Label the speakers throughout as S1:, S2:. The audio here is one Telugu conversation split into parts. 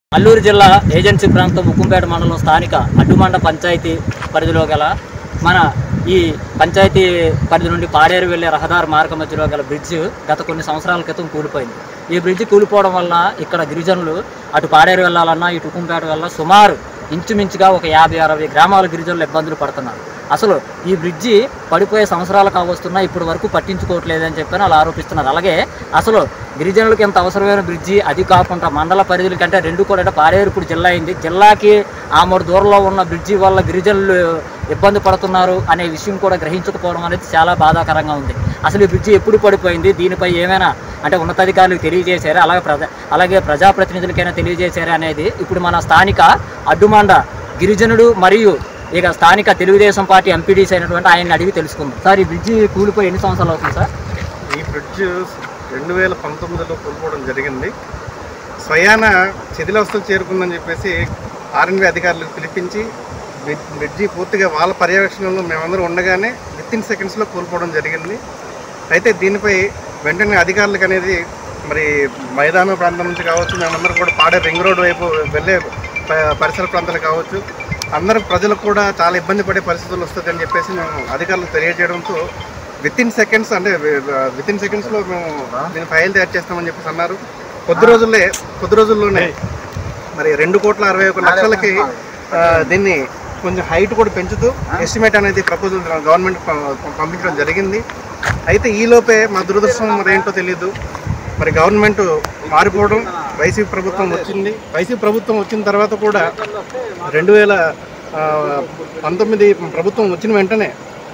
S1: అల్లూరు జిల్లా ఏజెన్సీ ప్రాంతం ముక్కుంపేట మండలం స్థానిక అడ్డుమండ పంచాయతీ పరిధిలో గల మన ఈ పంచాయతీ పరిధి నుండి పాడేరు వెళ్లే రహదారి మార్గ మధ్యలో గల బ్రిడ్జ్ గత కొన్ని సంవత్సరాల క్రితం కూలిపోయింది ఈ బ్రిడ్జ్ కూలిపోవడం వల్ల ఇక్కడ గిరిజనులు అటు పాడేరు వెళ్ళాలన్నా ఇటు ఉక్కుంపేట వెళ్ళ సుమారు ఇంచుమించుగా ఒక యాభై అరవై గ్రామాల గిరిజనులు ఇబ్బందులు పడుతున్నారు అసలు ఈ బ్రిడ్జి పడిపోయే సంవత్సరాలు కావస్తున్నా ఇప్పుడు వరకు పట్టించుకోవట్లేదని చెప్పని వాళ్ళు ఆరోపిస్తున్నారు అలాగే అసలు గిరిజనులకు ఎంత అవసరమైన బ్రిడ్జి అది కాకుండా మండల పరిధుల కంటే రెండు కూడా అంటే పాడేరు ఇప్పుడు జిల్లా అయింది జిల్లాకి ఆమోడు దూరంలో ఉన్న బ్రిడ్జి వల్ల గిరిజనులు ఇబ్బంది పడుతున్నారు అనే విషయం కూడా గ్రహించకపోవడం అనేది చాలా బాధాకరంగా ఉంది అసలు ఈ బ్రిడ్జి ఎప్పుడు పడిపోయింది దీనిపై ఏమైనా అంటే ఉన్నతాధికారులకు తెలియజేశారా అలాగే ప్రజా అలాగే ప్రజాప్రతినిధులకైనా తెలియజేశారా అనేది ఇప్పుడు మన స్థానిక అడ్డుమండ గిరిజనుడు మరియు ఇక స్థానిక తెలుగుదేశం పార్టీ ఎంపీడీసీ అయినటువంటి ఆయన్ని అడిగి తెలుసుకుందాం సార్ ఈ బ్రిడ్జి కూలిపోయి ఎన్ని సంవత్సరాలు అవుతుంది సార్
S2: ఈ బ్రిడ్జ్ రెండు వేల పంతొమ్మిదిలో కోల్పోవడం జరిగింది స్వయాన శిథిలావస్థలు చేరుకుందని చెప్పేసి ఆర్ఎన్బి అధికారులకు పిలిపించి బ్రి- బ్రిడ్జి పూర్తిగా వాళ్ళ పర్యవేక్షణలో మేమందరం ఉండగానే విత్ ఇన్ సెకండ్స్లో కోల్పోవడం జరిగింది అయితే దీనిపై వెంటనే అధికారులకు అనేది మరి మైదాన ప్రాంతం నుంచి కావచ్చు మేమందరం కూడా పాడే రింగ్ రోడ్ వైపు వెళ్ళే ప- పరిసర ప్రాంతాలు కావచ్చు అందరూ ప్రజలకు కూడా చాలా ఇబ్బంది పడే పరిస్థితులు వస్తుందని చెప్పేసి మేము అధికారులకు తెలియజేయడంతో విత్ ఇన్ సెకండ్స్ అంటే విత్ ఇన్ సెకండ్స్లో మేము దీన్ని ఫైల్ తయారు చేస్తామని చెప్పేసి అన్నారు కొద్ది రోజుల్లే కొద్ది రోజుల్లోనే మరి రెండు కోట్ల అరవై ఒక లక్షలకి ఆ, దీన్ని కొంచెం హైట్ కూడా పెంచుతూ ఎస్టిమేట్ అనేది ప్రపోజల్ గవర్నమెంట్ ప- పంపించడం జరిగింది అయితే ఈలోపే మా దురదృష్టం మరి ఏంటో తెలియదు మరి గవర్నమెంట్ మారిపోవడం వైసీపీ ప్రభుత్వం వచ్చింది వైసీపీ ప్రభుత్వం వచ్చిన తర్వాత కూడా రెండు వేల ఆ, పంతొమ్మిది ప్రభుత్వం వచ్చిన వెంటనే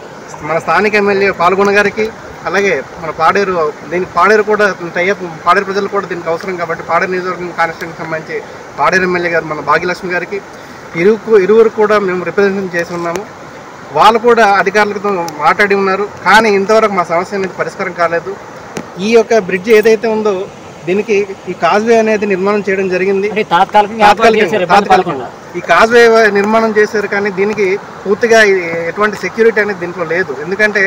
S2: మన స్థానిక ఎమ్మెల్యే పాల్గొన గారికి అలాగే మన పాడేరు దీనికి పాడేరు కూడా టైఅప్ పాడేరు ప్రజలు కూడా దీనికి అవసరం కాబట్టి పాడేరు నియోజకవర్గం కాన్స్టిట్యూన్కి సంబంధించి పాడేరు ఎమ్మెల్యే గారు మన భాగ్యలక్ష్మి గారికి ఇరువుకు ఇరువురు కూడా మేము రిప్రజెంటేషన్ చేసి ఉన్నాము వాళ్ళు కూడా అధికారులతో మాట్లాడి ఉన్నారు కానీ ఇంతవరకు మా సమస్య అనేది పరిష్కారం కాలేదు ఈ యొక్క బ్రిడ్జ్ ఏదైతే ఉందో దీనికి ఈ కాజ్వే అనేది నిర్మాణం చేయడం జరిగింది
S1: అంటే తాత్కాలికంగా ఏర్పాటు చేశారు
S2: తాత్కాలికంగా
S1: ఇబ్బంది
S2: తాత్కాలికంగా.
S1: పడకుండా
S2: ఈ కాజ్వే నిర్మాణం చేశారు కానీ దీనికి పూర్తిగా ఈ- ఎటువంటి సెక్యూరిటీ అనేది దీంట్లో లేదు ఎందుకంటే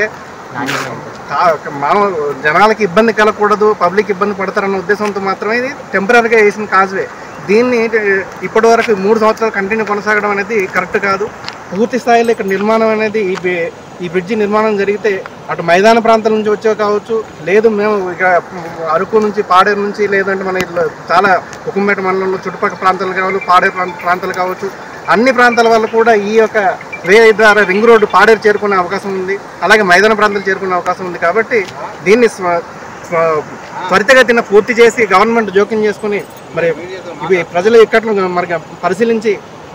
S2: కా- మామూలు జనాలకి ఇబ్బంది కలగకూడదు పబ్లిక్ ఇబ్బంది పడతారన్న ఉద్దేశంతో మాత్రమే ఇది టెంపరీగా వేసిన కాజ్వే దీన్ని ఇప్పటి వరకు మూడు సంవత్సరాలు కంటిన్యూ కొనసాగడం అనేది కరెక్ట్ కాదు పూర్తి స్థాయిలో ఇక్కడ నిర్మాణం అనేది ఈ బ్రి- ఈ బ్రిడ్జి నిర్మాణం జరిగితే అటు మైదాన ప్రాంతాల నుంచి వచ్చే కావచ్చు లేదు మేము ఇక అరకు నుంచి పాడేరు నుంచి లేదంటే మన ఇట్లా చాలా ఉకుమ్మేట మండలంలో చుట్టుపక్కల ప్రాంతాలు కావచ్చు పాడేరు ప్రాంత- ప్రాంతాలు కావచ్చు అన్ని ప్రాంతాల వల్ల కూడా ఈ యొక్క వే ద్వారా రింగ్ రోడ్డు పాడేరు చేరుకునే అవకాశం ఉంది అలాగే మైదాన ప్రాంతాలు చేరుకునే అవకాశం ఉంది కాబట్టి దీన్ని స్వ- స్వ- త్వరితగతిన పూర్తి చేసి గవర్నమెంట్ జోక్యం చేసుకుని మరి ఇవి ప్రజల ఇక్కట్లు మరి పరిశీలించి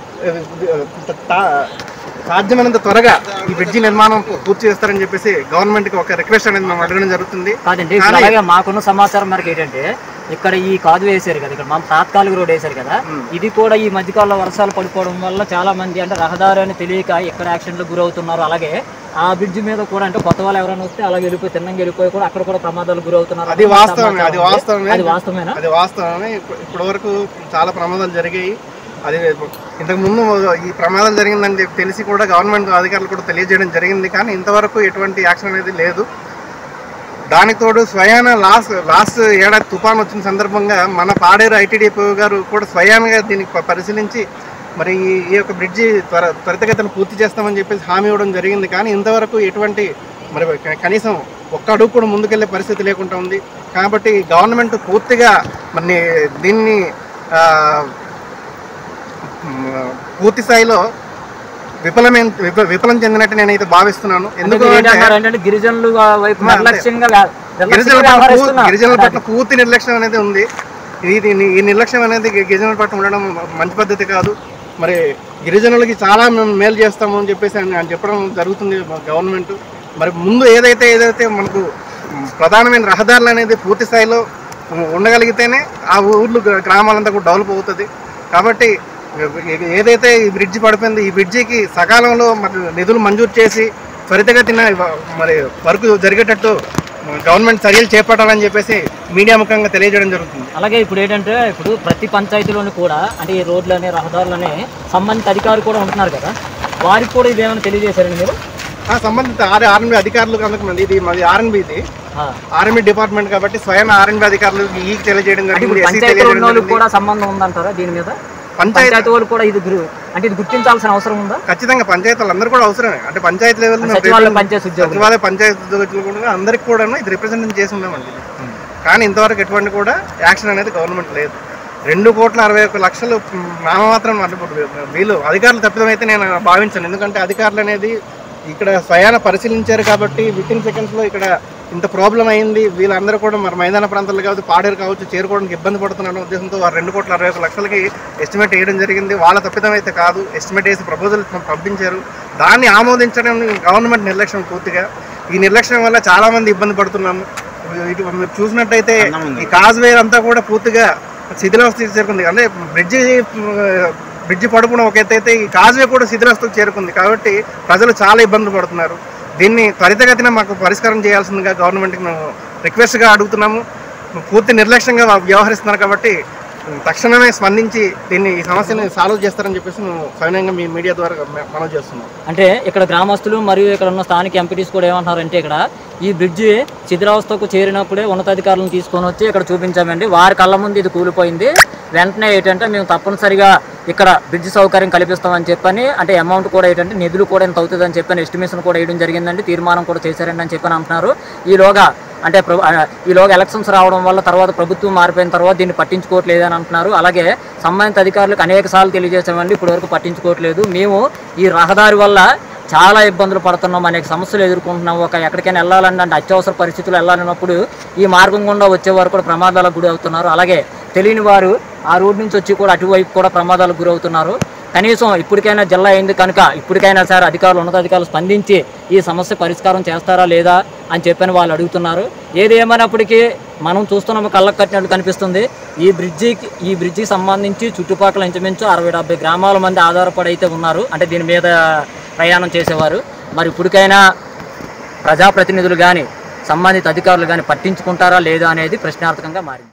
S2: ఆ, తా- సాధ్యమైనంత త్వరగా ఈ బ్రిడ్జి నిర్మాణం పూర్తి చేస్తారని చెప్పేసి గవర్నమెంట్కి ఒక రిక్వెస్ట్ అనేది మేము అడగడం జరుగుతుంది
S1: కాదండి ఇప్పుడు అలాగే మాకున్న సమాచారం మేరకు ఏంటంటే ఇక్కడ ఈ కాదు వేశారు కదా ఇక్కడ మనం తాత్కాలిక రోడ్ వేశారు కదా ఇది కూడా ఈ మధ్యకాలంలో వర్షాలు పడిపోవడం వల్ల చాలా మంది అంటే రహదారి అని తెలియక ఎక్కడ యాక్సిడెంట్లు గురవుతున్నారు అలాగే ఆ బ్రిడ్జ్ మీద కూడా అంటే కొత్త వాళ్ళు ఎవరైనా వస్తే అలా వెళ్ళిపోయి తిన్నంగా వెళ్ళిపోయి కూడా అక్కడ కూడా ప్రమాదాలు గురవుతున్నారు
S2: అది వాస్తవమే అది వాస్తవమే
S1: అది వాస్తవమేనా
S2: అది వాస్తవమే ఇప్పు- ఇప్పటి వరకు చాలా ప్రమాదాలు జరిగాయి అది ఇంతకు ముందు ఈ ప్రమాదం జరిగిందని చెప్పి తెలిసి కూడా గవర్నమెంట్ అధికారులు కూడా తెలియజేయడం జరిగింది కానీ ఇంతవరకు ఎటువంటి యాక్షన్ అనేది లేదు దానికి తోడు స్వయాన లాస్ట్ లాస్ట్ ఏడాది తుఫాన్ వచ్చిన సందర్భంగా మన పాడేరు ఐటీడీపీ గారు కూడా స్వయానంగా దీనికి ప- పరిశీలించి మరి ఈ- ఈ యొక్క బ్రిడ్జి త్వర త్వరితగతిన పూర్తి చేస్తామని చెప్పేసి హామీ ఇవ్వడం జరిగింది కానీ ఇంతవరకు ఎటువంటి మరి క- కనీసం ఒక్క అడుగు కూడా ముందుకెళ్లే పరిస్థితి లేకుండా ఉంది కాబట్టి గవర్నమెంట్ పూర్తిగా మరి దీన్ని ఆ, మ్, పూర్తి స్థాయిలో విఫలమైన విఫ- విఫలం చెందినట్టు నేనైతే భావిస్తున్నాను ఎందుకు అంటే
S1: ఏంటన్నారు అంటే గిరిజనులు వైపు
S2: మా-
S1: నిర్లక్ష్యంగా లే-
S2: గిరిజనుల
S1: నిర్లక్ష్యంగా
S2: పట్ల పూ-
S1: వ్యవహరిస్తున్నారు.
S2: గిరిజనుల పట్ల పూర్తి నిర్లక్ష్యం అనేది ఉంది ఇది ఈ నిర్లక్ష్యం అనేది గి- గిరిజనుల పట్ల ఉండడం మంచి పద్ధతి కాదు మరి గిరిజనులకి చాలా మేము మేలు చేస్తాము అని చెప్పేసి ఆయన ఆయన చెప్పడం జరుగుతుంది గవర్నమెంట్ మరి ముందు ఏదైతే ఏదైతే మనకు ప్రధానమైన రహదారులు అనేది పూర్తి స్థాయిలో ఉండగలిగితేనే ఆ ఊర్లు గ్రా- గ్రామాలంతా కూడా డెవలప్ అవుతుంది కాబట్టి ఏ- ఏదైతే ఈ బ్రిడ్జి పడిపోయిందో ఈ బ్రిడ్జికి సకాలంలో మరి నిధులు మంజూరు చేసి త్వరితగతిన ఇవ- మరి వర్క్ జరిగేటట్టు గవర్నమెంట్ చర్యలు చేపట్టాలని చెప్పేసి మీడియా ముఖంగా తెలియజేయడం జరుగుతుంది
S1: అలాగే ఇప్పుడు ఏంటంటే ఇప్పుడు ప్రతి పంచాయతీలోని కూడా అంటే ఈ రోడ్లని రహదారులని సంబంధిత అధికారులు కూడా ఉంటున్నారు కదా వారికి కూడా ఇదేమైనా తెలియజేశారండి మీరు
S2: ఆ సంబంధిత ఆర్ ఆర్ఎన్బి అధికారులకు అందుకు ఇది మాది ఆర్ఎన్బి ఇది
S1: ఆ.
S2: ఆర్ఎన్బి డిపార్ట్మెంట్ కాబట్టి స్వయం ఆర్ఎన్బి అధికారులకు ఈ తెలియజేయడం
S1: అంటే ఇప్పుడు
S2: జరిగింది ఎస్సీ
S1: పంచాయతీ
S2: తెలియజేయడం
S1: ఉన్న వాళ్ళకి
S2: జరిగింది
S1: కూడా సంబంధం ఉందంటారా దీని మీద
S2: పంచాయతీ
S1: పంచాయతీ వాళ్ళు కూడా ఇది గురు అంటే ఇది గుర్తించాల్సిన అవసరం ఉందా
S2: ఖచ్చితంగా పంచాయతీలు అందరూ కూడా అవసరమే అంటే పంచాయతీ లెవెల్
S1: సచివాలయం పంచాయతీ ఉద్యోగులు
S2: సచివాలయ పంచాయతీ ఉద్యోగులు కూడా అందరికి కూడా ఇది రిప్రజెంట్ చేసి ఉన్నామండి కానీ ఇంతవరకు ఎటువంటి కూడా యాక్షన్ అనేది గవర్నమెంట్ లేదు రెండు కోట్ల అరవై ఒక్క లక్షలు మ్, నామమాత్రం అంటే ఇప్పుడు వీళ్ళు అధికారులు తప్పిదం అయితే నేను భావించాను ఎందుకంటే అధికారులు అనేది ఇక్కడ స్వయాన పరిశీలించారు కాబట్టి విత్ ఇన్ సెకండ్స్లో ఇక్కడ ఇంత ప్రాబ్లం అయింది వీళ్ళందరూ కూడా మరి మైదాన ప్రాంతాలు కావచ్చు పాడేరు కావచ్చు చేరుకోవడానికి ఇబ్బంది పడుతున్న ఉద్దేశంతో వారు రెండు కోట్ల అరవై ఒక్క లక్షలకి ఎస్టిమేట్ వేయడం జరిగింది వాళ్ళ తప్పిదం అయితే కాదు ఎస్టిమేట్ వేసి ప్రపోజల్ పంపించారు దాన్ని ఆమోదించడం గవర్నమెంట్ నిర్లక్ష్యం పూర్తిగా ఈ నిర్లక్ష్యం వల్ల చాలా మంది ఇబ్బంది పడుతున్నాము ఇటు మీరు చూసినట్టయితే ఈ కాజ్వే అంతా కూడా పూర్తిగా శిథిలావస్థకి చేరుకుంది అంటే బ్రిడ్జి బ్రిడ్జి పడుకున్న ఒక ఎత్తు అయితే ఈ కాజ్వే కూడా శిథిలావస్థకు చేరుకుంది కాబట్టి ప్రజలు చాలా ఇబ్బందులు పడుతున్నారు దీన్ని త్వరితగతిన మాకు పరిష్కారం చేయాల్సిందిగా గవర్నమెంట్కి మేము రిక్వెస్ట్గా అడుగుతున్నాము పూర్తి నిర్లక్ష్యంగా వ్యవహరిస్తున్నారు కాబట్టి తక్షణమే స్పందించి దీన్ని ఈ సమస్యని సాల్వ్ చేస్తారని చెప్పేసి మేము సవినయంగా మీ మీడియా ద్వారా మనం చేస్తున్నాం
S1: అంటే ఇక్కడ గ్రామస్తులు మరియు ఇక్కడ ఉన్న స్థానిక ఎంపీటీస్ కూడా ఏమంటారంటే ఇక్కడ ఈ బ్రిడ్జి శిథిలావస్థకు చేరినప్పుడే ఉన్నతాధికారులను తీసుకొని వచ్చి ఇక్కడ చూపించామండి వారి కళ్ళ ముందు ఇది కూలిపోయింది వెంటనే ఏంటంటే మేము తప్పనిసరిగా ఇక్కడ బ్రిడ్జ్ సౌకర్యం కల్పిస్తామని చెప్పని అంటే అమౌంట్ కూడా ఏంటంటే నిధులు కూడా ఎంత అవుతుందని చెప్పని ఎస్టిమేషన్ కూడా వేయడం జరిగిందండి తీర్మానం కూడా చేశారండి అని చెప్పని అంటున్నారు ఈలోగా అంటే ప్రభు ఆ, ఈలోగా ఎలక్షన్స్ రావడం వల్ల తర్వాత ప్రభుత్వం మారిపోయిన తర్వాత దీన్ని పట్టించుకోవట్లేదు అని అంటున్నారు అలాగే సంబంధిత అధికారులకు అనేక సార్లు తెలియజేసామండి ఇప్పటి వరకు పట్టించుకోవట్లేదు మేము ఈ రహదారి వల్ల చాలా ఇబ్బందులు పడుతున్నాం అనేక సమస్యలు ఎదుర్కొంటున్నాం ఒక ఎక్కడికైనా వెళ్ళాలంటే అంటే అత్యవసర పరిస్థితులు వెళ్ళాలన్నప్పుడు ఈ మార్గం గుండా వచ్చేవారు కూడా ప్రమాదాలకు గురి అవుతున్నారు అలాగే తెలియని వారు ఆ రోడ్ నుంచి వచ్చి కూడా అటువైపు కూడా ప్రమాదాలకు గురవుతున్నారు కనీసం ఇప్పటికైనా జిల్లా అయింది కనుక ఇప్పటికైనా సార్ అధికారులు ఉన్నతాధికారులు స్పందించి ఈ సమస్య పరిష్కారం చేస్తారా లేదా అని చెప్పని వాళ్ళు అడుగుతున్నారు ఏది ఏమైనప్పటికీ మనం చూస్తున్నాము కళ్ళకు కట్టినట్టు కనిపిస్తుంది ఈ బ్రిడ్జికి ఈ బ్రిడ్జికి సంబంధించి చుట్టుపక్కల ఇంచుమించు అరవై డెబ్బై గ్రామాల మంది ఆధారపడి అయితే ఉన్నారు అంటే దీని మీద ప్రయాణం చేసేవారు మరి ఇప్పటికైనా ప్రజాప్రతినిధులు కానీ సంబంధిత అధికారులు కానీ పట్టించుకుంటారా లేదా అనేది ప్రశ్నార్థకంగా మారింది